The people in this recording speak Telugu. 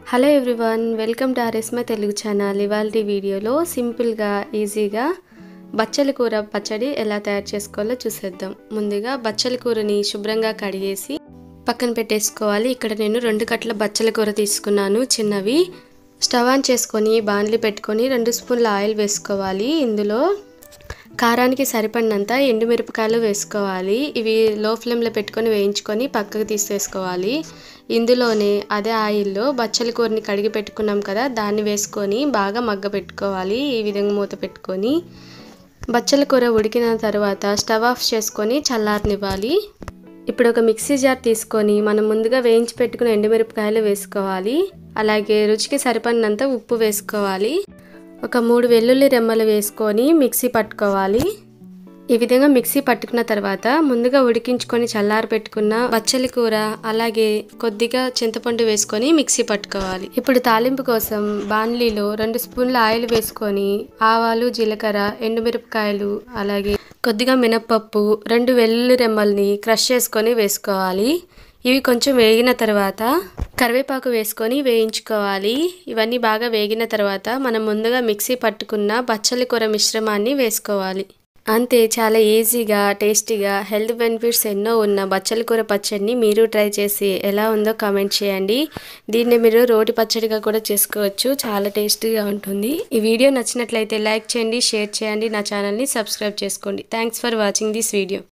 హలో ఎవ్రీవన్ వెల్కమ్ టు ఆర్ఎస్మై తెలుగు ఛానల్ ఇవాళ వీడియోలో సింపుల్గా ఈజీగా బచ్చల కూర పచ్చడి ఎలా తయారు చేసుకోవాలో చూసేద్దాం ముందుగా బచ్చల కూరని శుభ్రంగా కడిగేసి పక్కన పెట్టేసుకోవాలి ఇక్కడ నేను రెండు కట్ల బచ్చల కూర తీసుకున్నాను చిన్నవి స్టవ్ ఆన్ చేసుకొని బాణలి పెట్టుకొని రెండు స్పూన్ల ఆయిల్ వేసుకోవాలి ఇందులో కారానికి సరిపడినంత ఎండుమిరపకాయలు వేసుకోవాలి ఇవి లో ఫ్లేమ్లో పెట్టుకొని వేయించుకొని పక్కకు తీసేసుకోవాలి ఇందులోనే అదే ఆయిల్లో బచ్చల కూరని కడిగి పెట్టుకున్నాం కదా దాన్ని వేసుకొని బాగా మగ్గ పెట్టుకోవాలి ఈ విధంగా మూత పెట్టుకొని బచ్చల కూర ఉడికిన తర్వాత స్టవ్ ఆఫ్ చేసుకొని చల్లారనివ్వాలి ఇప్పుడు ఒక మిక్సీ జార్ తీసుకొని మనం ముందుగా వేయించి పెట్టుకున్న ఎండుమిరపకాయలు వేసుకోవాలి అలాగే రుచికి సరిపడినంత ఉప్పు వేసుకోవాలి ఒక మూడు వెల్లుల్లి రెమ్మలు వేసుకొని మిక్సీ పట్టుకోవాలి ఈ విధంగా మిక్సీ పట్టుకున్న తర్వాత ముందుగా ఉడికించుకొని చల్లారి పెట్టుకున్న బచ్చలి కూర అలాగే కొద్దిగా చింతపండు వేసుకొని మిక్సీ పట్టుకోవాలి ఇప్పుడు తాలింపు కోసం బాణలీలో రెండు స్పూన్ల ఆయిల్ వేసుకొని ఆవాలు జీలకర్ర ఎండుమిరపకాయలు అలాగే కొద్దిగా మినప్పప్పు రెండు వెల్లుల్లి రెమ్మల్ని క్రష్ చేసుకొని వేసుకోవాలి ఇవి కొంచెం వేగిన తర్వాత కరివేపాకు వేసుకొని వేయించుకోవాలి ఇవన్నీ బాగా వేగిన తర్వాత మనం ముందుగా మిక్సీ పట్టుకున్న బచ్చలి కూర మిశ్రమాన్ని వేసుకోవాలి అంతే చాలా ఈజీగా టేస్టీగా హెల్త్ బెనిఫిట్స్ ఎన్నో ఉన్న బచ్చల కూర పచ్చడిని మీరు ట్రై చేసి ఎలా ఉందో కామెంట్ చేయండి దీన్ని మీరు రోటి పచ్చడిగా కూడా చేసుకోవచ్చు చాలా టేస్టీగా ఉంటుంది ఈ వీడియో నచ్చినట్లయితే లైక్ చేయండి షేర్ చేయండి నా ఛానల్ని సబ్స్క్రైబ్ చేసుకోండి thanks for watching this video